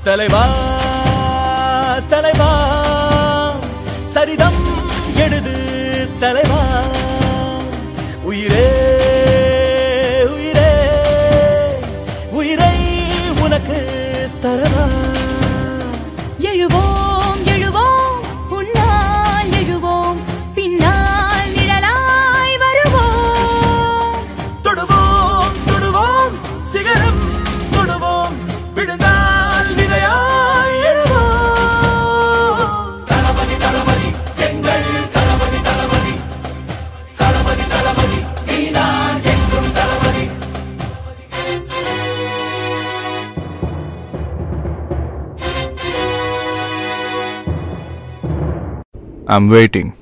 தலைவா தலைவா சரிதம் எழுது தலைவா உயிரே உயிரே உயிரை உனக்கு தரவா எழுவோம் எழுவோம் உன்னால் எழுவோம் பின்னால் நிழலாய் வருவோம் தொடுவோம் தொடுவோம் சிகரம் தொடுவோம் விழுந்தால் விதையாய் எழுவோம் தளபதி தளபதி எங்கள் தளபதி தளபதி தளபதி தளபதி நீதான் என்றும் தளபதி I'm waiting.